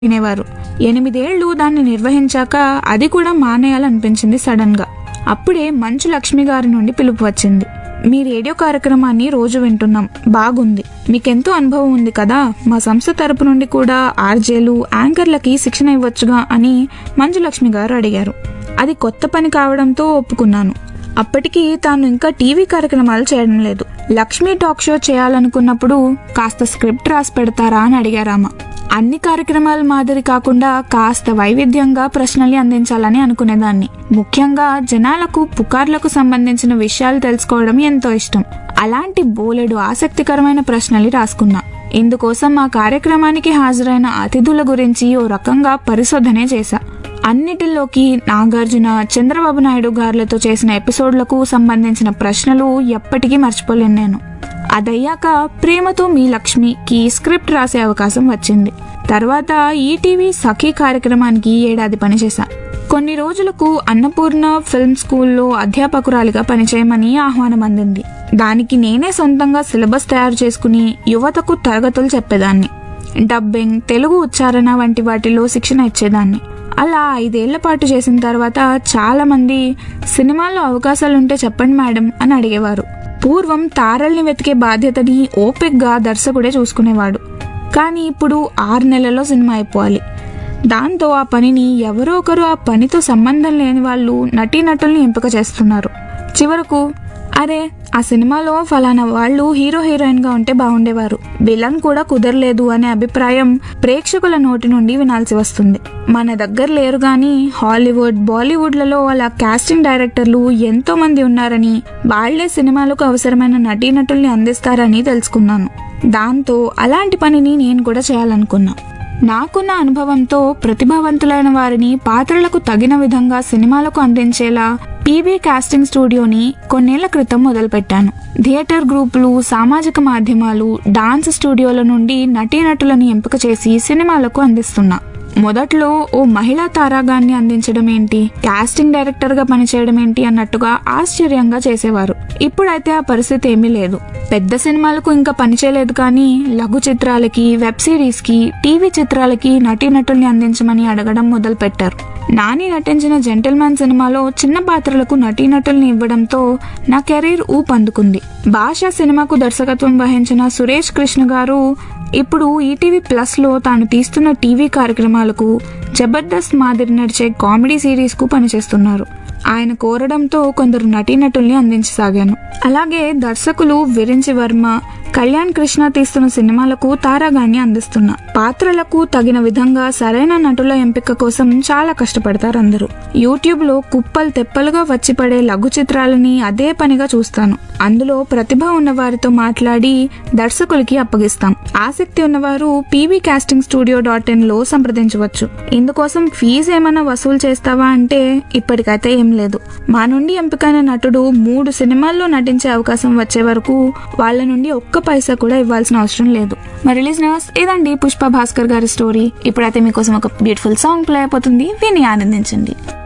వినేవారు ఎనిమిదేళ్లు దాన్ని నిర్వహించాక అది కూడా మానేయాలనిపించింది సడన్ గా అప్పుడే మంచు లక్ష్మి గారి నుండి పిలుపు వచ్చింది మీ రేడియో కార్యక్రమాన్ని రోజు వింటున్నాం బాగుంది మీకెంతో అనుభవం ఉంది కదా మా సంస్థ తరపు నుండి కూడా ఆర్జేలు యాంకర్లకి శిక్షణ ఇవ్వచ్చుగా అని మంచు లక్ష్మి గారు అడిగారు అది కొత్త పని కావడంతో ఒప్పుకున్నాను అప్పటికి తాను ఇంకా టీవీ కార్యక్రమాలు చేయడం లేదు లక్ష్మీ టాక్ షో చేయాలనుకున్నప్పుడు కాస్త స్క్రిప్ట్ రాసి పెడతారా అని అడిగారామ అన్ని కార్యక్రమాల మాదిరి కాకుండా కాస్త వైవిధ్యంగా ప్రశ్నల్ని అందించాలని అనుకునేదాన్ని ముఖ్యంగా జనాలకు పుకార్లకు సంబంధించిన విషయాలు తెలుసుకోవడం ఎంతో ఇష్టం అలాంటి బోలెడు ఆసక్తికరమైన ప్రశ్నలు రాసుకున్నా ఇందుకోసం ఆ కార్యక్రమానికి హాజరైన అతిథుల గురించి ఓ రకంగా పరిశోధనే చేశా అన్నిటిలోకి నాగార్జున చంద్రబాబు నాయుడు గారులతో చేసిన ఎపిసోడ్లకు సంబంధించిన ప్రశ్నలు ఎప్పటికీ మర్చిపోలేను నేను అదయ్యాక ప్రేమతో మీ లక్ష్మికి స్క్రిప్ట్ రాసే అవకాశం వచ్చింది తర్వాత ఈటీవీ సఖీ కార్యక్రమానికి ఏడాది పనిచేశా కొన్ని రోజులకు అన్నపూర్ణ ఫిల్మ్ స్కూల్లో అధ్యాపకురాలిగా పనిచేయమని ఆహ్వానం అందింది దానికి నేనే సొంతంగా సిలబస్ తయారు చేసుకుని యువతకు తరగతులు చెప్పేదాన్ని డబ్బింగ్ తెలుగు ఉచ్చారణ వంటి వాటిలో శిక్షణ ఇచ్చేదాన్ని అలా ఐదేళ్ల పాటు చేసిన తర్వాత చాలా మంది సినిమాల్లో అవకాశాలుంటే చెప్పండి మేడం అని అడిగేవారు పూర్వం తారల్ని వెతికే బాధ్యతని ఓపిక్గా దర్శకుడే చూసుకునేవాడు కానీ ఇప్పుడు ఆరు నెలల్లో సినిమా అయిపోవాలి దాంతో ఆ పనిని ఎవరో ఒకరు ఆ పనితో సంబంధం లేని వాళ్ళు నటీనటుల్ని ఎంపిక చేస్తున్నారు చివరకు అరే ఆ సినిమాలో ఫలానా వాళ్ళు హీరో హీరోయిన్ గా ఉంటే బాగుండేవారు విలన్ కూడా కుదరలేదు అనే అభిప్రాయం ప్రేక్షకుల నోటి నుండి వినాల్సి వస్తుంది మన దగ్గర లేరు గాని హాలీవుడ్ బాలీవుడ్లలో అలా కాస్టింగ్ డైరెక్టర్లు ఎంతో మంది ఉన్నారని వాళ్లే సినిమాలకు అవసరమైన నటీనటుల్ని అందిస్తారని తెలుసుకున్నాను దాంతో అలాంటి పనిని నేను కూడా చేయాలనుకున్నా నాకున్న అనుభవంతో ప్రతిభావంతులైన వారిని పాత్రలకు తగిన విధంగా సినిమాలకు అందించేలా పీబీ కాస్టింగ్ స్టూడియోని కొన్నేళ్ల క్రితం మొదలుపెట్టాను థియేటర్ గ్రూపులు సామాజిక మాధ్యమాలు డాన్స్ స్టూడియోల నుండి నటీనటులను ఎంపిక చేసి సినిమాలకు అందిస్తున్నా మొదట్లో ఓ మహిళా తారాగాన్ని అందించడం ఏంటి కాస్టింగ్ డైరెక్టర్ గా పనిచేయడం ఏంటి అన్నట్టుగా ఆశ్చర్యంగా చేసేవారు ఇప్పుడైతే ఆ పరిస్థితి ఏమీ లేదు పెద్ద సినిమాలకు ఇంకా పనిచేయలేదు కానీ లఘు చిత్రాలకి వెబ్ సిరీస్ కి టీవీ చిత్రాలకి నటీనటుల్ని అందించమని అడగడం మొదలు పెట్టారు నాని నటించిన జెంటిల్మెన్ సినిమాలో చిన్న పాత్రలకు నటీనటుల్ని ఇవ్వడంతో నా కెరీర్ ఊపందుకుంది భాష సినిమాకు దర్శకత్వం వహించిన సురేష్ కృష్ణ గారు ఇప్పుడు ఈటీవీ ప్లస్ లో తాను తీస్తున్న టీవీ కార్యక్రమాలకు జబర్దస్త్ మాదిరి నడిచే కామెడీ సిరీస్ కు పనిచేస్తున్నారు ఆయన కోరడంతో కొందరు నటీనటుల్ని అందించసాగాను అలాగే దర్శకులు విరించి వర్మ కళ్యాణ్ కృష్ణ తీస్తున్న సినిమాలకు తారాగాన్ని అందిస్తున్నా పాత్రలకు తగిన విధంగా సరైన నటుల ఎంపిక కోసం చాలా కష్టపడతారు అందరూ యూట్యూబ్ లో కుప్పలు తెప్పలుగా వచ్చి పడే లఘు చిత్రాలని అదే పనిగా చూస్తాను అందులో ప్రతిభ ఉన్న వారితో మాట్లాడి దర్శకులకి అప్పగిస్తాం ఆసక్తి ఉన్నవారు PV casting studio dot in లో సంప్రదించవచ్చు ఇందుకోసం ఫీజు ఏమైనా వసూలు చేస్తావా అంటే ఇప్పటికైతే ఏం లేదు మా నుండి ఎంపికైన నటుడు మూడు సినిమాల్లో నటించే అవకాశం వచ్చే వరకు వాళ్ళ నుండి ఒక్క పైసా కూడా ఇవ్వాల్సిన అవసరం లేదు మరి లిజనర్స్ ఇదండి పుష్ప భాస్కర్ గారి స్టోరీ ఇప్పుడైతే మీకోసం ఒక బ్యూటిఫుల్ సాంగ్ ప్లే అయిపోతుంది విని ఆనందించండి